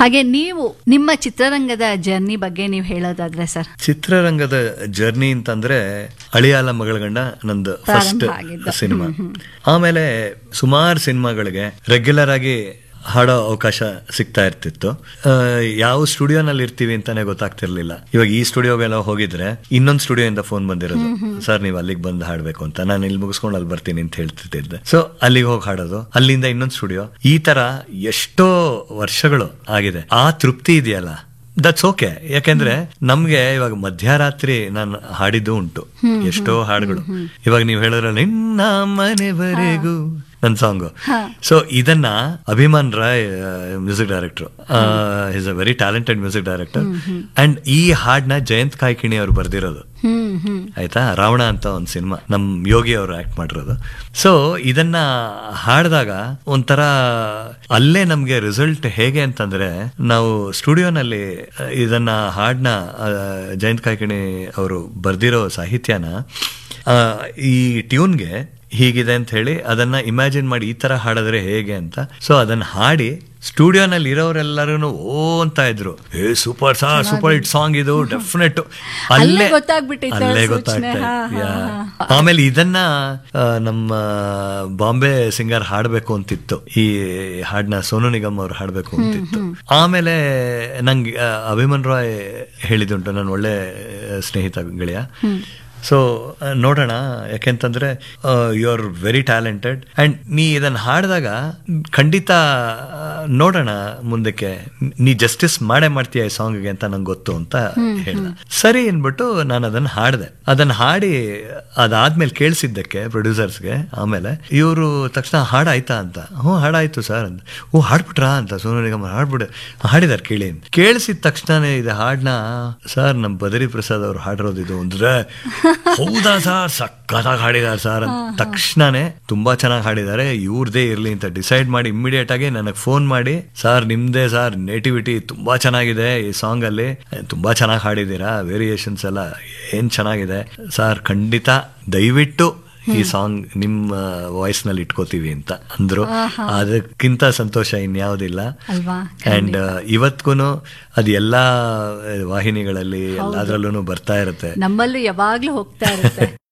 ಹಾಗೆ ನೀವು ನಿಮ್ಮ ಚಿತ್ರರಂಗದ ಜರ್ನಿ ಬಗ್ಗೆ ನೀವು ಹೇಳೋದಾದ್ರೆ ಸರ್ ಚಿತ್ರರಂಗದ ಜರ್ನಿ ಅಂತಂದ್ರೆ ಅಳಿಯಾಲ ಮಗಳ ಗಂಡ ನಂದು ಫಸ್ಟ್ ಪ್ರಾರಂಭ ಆಗಿದ್ದು. ಸಿನಿಮಾ ಆಮೇಲೆ ಸುಮಾರು ಸಿನಿಮಾಗಳಿಗೆ ರೆಗ್ಯುಲರ್ ಆಗಿ ಹಾಡೋ ಅವಕಾಶ ಸಿಗ್ತಾ ಇರ್ತಿತ್ತು ಆ, ಯಾವ ಸ್ಟುಡಿಯೋನಲ್ಲಿ ಇರ್ತೀವಿ ಅಂತಾನೆ ಗೊತ್ತಾಗ್ತಿರ್ಲಿಲ್ಲ ಇವಾಗ ಈ ಸ್ಟುಡಿಯೋಗೆಲ್ಲ ಹೋಗಿದ್ರೆ ಇನ್ನೊಂದು ಸ್ಟುಡಿಯೋಯಿಂದ ಫೋನ್ ಬಂದಿರೋದು ಸರ್ ನೀವು ಅಲ್ಲಿಗೆ ಬಂದು ಹಾಡ್ಬೇಕು ಅಂತ ನಾನು ಇಲ್ಲಿ ಮುಗಿಸ್ಕೊಂಡು ಅಲ್ಲಿ ಬರ್ತೀನಿ ಅಂತ ಹೇಳ್ತಿದ್ದೆ ಸೊ ಅಲ್ಲಿಗೆ ಹೋಗಿ ಹಾಡೋದು ಅಲ್ಲಿಂದ ಇನ್ನೊಂದು ಸ್ಟುಡಿಯೋ ಈ ತರ ಎಷ್ಟೋ ವರ್ಷಗಳು ಆಗಿದೆ ಆ ತೃಪ್ತಿ ಇದೆಯಲ್ಲ ದಟ್ಸ್ ಓಕೆ ಯಾಕೆಂದ್ರೆ ನಮ್ಗೆ ಇವಾಗ ಮಧ್ಯರಾತ್ರಿ ನಾನು ಹಾಡಿದ್ದು ಉಂಟು ಎಷ್ಟೋ ಹಾಡುಗಳು ಇವಾಗ ನೀವು ಹೇಳಿದ್ರಲ್ಲ ನಿನ್ನ ಮನೆವರೆಗೂ ನನ್ನ ಸಾಂಗು ಸೊ ಇದನ್ನ Abhiman Roy music director is a very talented music director and ಈ ಹಾಡ್ನ ಜಯಂತ್ ಕಾಯ್ಕಿಣಿ ಅವರು ಬರ್ದಿರೋದು ಹ್ಮ್ ಹ್ಮ್ ಆಯ್ತಾ ರಾವಣ ಅಂತ ಒಂದು ಸಿನಿಮಾ ನಮ್ ಯೋಗಿ ಅವರು ಆಕ್ಟ್ ಮಾಡಿರೋದು ಸೊ ಇದನ್ನ ಹಾಡಿದಾಗ ಒಂಥರ ಅಲ್ಲೇ ನಮ್ಗೆ ರಿಸಲ್ಟ್ ಹೇಗೆ ಅಂತಂದ್ರೆ ನಾವು ಸ್ಟುಡಿಯೋನಲ್ಲಿ ಇದನ್ನ ಹಾಡ್ನ ಆ, ಜಯಂತ್ ಕಾಯ್ಕಿಣಿ ಅವರು ಬರ್ದಿರೋ ಸಾಹಿತ್ಯನ ಆ, ಈ ಟ್ಯೂನ್ಗೆ ಹೀಗಿದೆ ಅಂತ ಹೇಳಿ ಅದನ್ನ ಇಮ್ಯಾಜಿನ್ ಮಾಡಿ ಈ ತರ ಹಾಡಿದ್ರೆ ಹೇಗೆ ಅಂತ ಸೊ ಅದನ್ನ ಹಾಡಿ ಸ್ಟುಡಿಯೋನಲ್ಲಿ ಇರೋರೆಲ್ಲರೂ ಓ ಅಂತ ಇದ್ರು ಏ ಸೂಪರ್ ಸಾ ಸೂಪರ್ ಹಿಟ್ ಸಾಂಗ್ ಇದು ಡೆಫಿನೆಟ್ ಅಲ್ಲೇ ಗೊತ್ತಾಗ್ಬಿಟ್ಟಿತ್ತು ಅಲ್ಲೇ ಸೂಚನೆ. ಗೊತ್ತಾಗ್ತಾ ಹಾ, ಇತ್ತು. ಹಾ, ಯಾ. ಆಮೇಲೆ ಇದನ್ನ ಆ, ನಮ್ಮ ಬಾಂಬೆ ಸಿಂಗರ್ ಹಾಡ್ಬೇಕು ಅಂತಿತ್ತು ಈ ಹಾಡ್ನ ಸೋನು ನಿಗಮ್ ಅವ್ರು ಹಾಡ್ಬೇಕು ಅಂತಿತ್ತು ಆಮೇಲೆ ನಂಗೆ ಆ, ಅಭಿಮನ್ ರಾಯ್ ಹೇಳಿದುಂಟು ನನ್ನ ಒಳ್ಳೆ ಆ, ಸ್ನೇಹಿತ ಗೆಳೆಯ ಸೊ ನೋಡೋಣ ಯಾಕೆಂತಂದ್ರೆ you are very talented and ನೀ ಇದನ್ನ ಹಾಡಿದಾಗ ಖಂಡಿತ ಆ, ನೋಡೋಣ ಮುಂದಕ್ಕೆ ನೀ ಜಸ್ಟಿಸ್ ಮಾಡೇ ಮಾಡ್ತೀಯ ಈ ಸಾಂಗ್ಗೆ ಅಂತ ನಂಗೆ ಗೊತ್ತು ಅಂತ ಹೇಳ್ದ ಸರಿ ಅನ್ಬಿಟ್ಟು ನಾನು ಅದನ್ನ ಹಾಡಿದೆ ಅದನ್ನ ಹಾಡಿ ಅದಾದ್ಮೇಲೆ ಕೇಳಿಸಿದ್ದಕ್ಕೆ ಪ್ರೊಡ್ಯೂಸರ್ಸ್ಗೆ ಆಮೇಲೆ ಇವರು ತಕ್ಷಣ ಹಾಡಾಯ್ತಾ ಅಂತ ಹ್ಞೂ ಹಾಡಾಯ್ತು ಸರ್ ಅಂತ ಓ ಹಾಡ್ಬಿಟ್ರಾ ಅಂತ ಸೋನು ನಿಗಮ್ ಹಾಡ್ಬಿಡು ಹಾಡಿದಾರೆ ಕೇಳಿ ಅಂತ. ಕೇಳಿಸಿದ ತಕ್ಷಣನೇ ಇದು ಹಾಡ್ನ ಸರ್ ನಮ್ಮ ಬದರಿ ಪ್ರಸಾದ್ ಅವ್ರು ಹಾಡಿರೋದು ಇದು ಅಂದ್ರೆ ಹೌದಾ ಸರ್ ಸಕ್ಕತ್ತಾಗಿ ಹಾಡಿದಾರೆ ಸರ್ ಅಂತ ತಕ್ಷಣನೇ ತುಂಬಾ ಚೆನ್ನಾಗಿ ಹಾಡಿದ್ದಾರೆ ಇವ್ರದೇ ಇರ್ಲಿ ಅಂತ ಡಿಸೈಡ್ ಮಾಡಿ ಇಮಿಡಿಯೇಟ್ ಆಗಿ ನನಗೆ ಫೋನ್ ಮಾಡಿ ಸರ್ ನಿಮ್ದೇ ಸರ್ ನೇಟಿವಿಟಿ ತುಂಬಾ ಚೆನ್ನಾಗಿದೆ ಈ ಸಾಂಗ್ ಅಲ್ಲಿ ತುಂಬಾ ಚೆನ್ನಾಗಿ ಹಾಡಿದ್ದೀರಾ ವೇರಿಯೇಷನ್ಸ್ ಎಲ್ಲ ಏನ್ ಚೆನ್ನಾಗಿದೆ ಸರ್ ಖಂಡಿತ ದಯವಿಟ್ಟು ಈ ಸಾಂಗ್ ನಿಮ್ಮ ವಾಯ್ಸ್ ನಲ್ಲಿ ಇಟ್ಕೋತೀವಿ ಅಂತ ಅಂದ್ರು ಅದಕ್ಕಿಂತ ಸಂತೋಷ ಇನ್ಯಾವುದಿಲ್ಲ ಅಲ್ವಾ ಅಂಡ್ ಇವತ್ಗೂ ಅದು ಎಲ್ಲಾ ವಾಹಿನಿಗಳಲ್ಲಿ ಎಲ್ಲಾದ್ರಲ್ಲೂ ಬರ್ತಾ ಇರುತ್ತೆ ನಮ್ಮಲ್ಲೂ ಯಾವಾಗ್ಲೂ ಹೋಗ್ತಾ ಇರುತ್ತೆ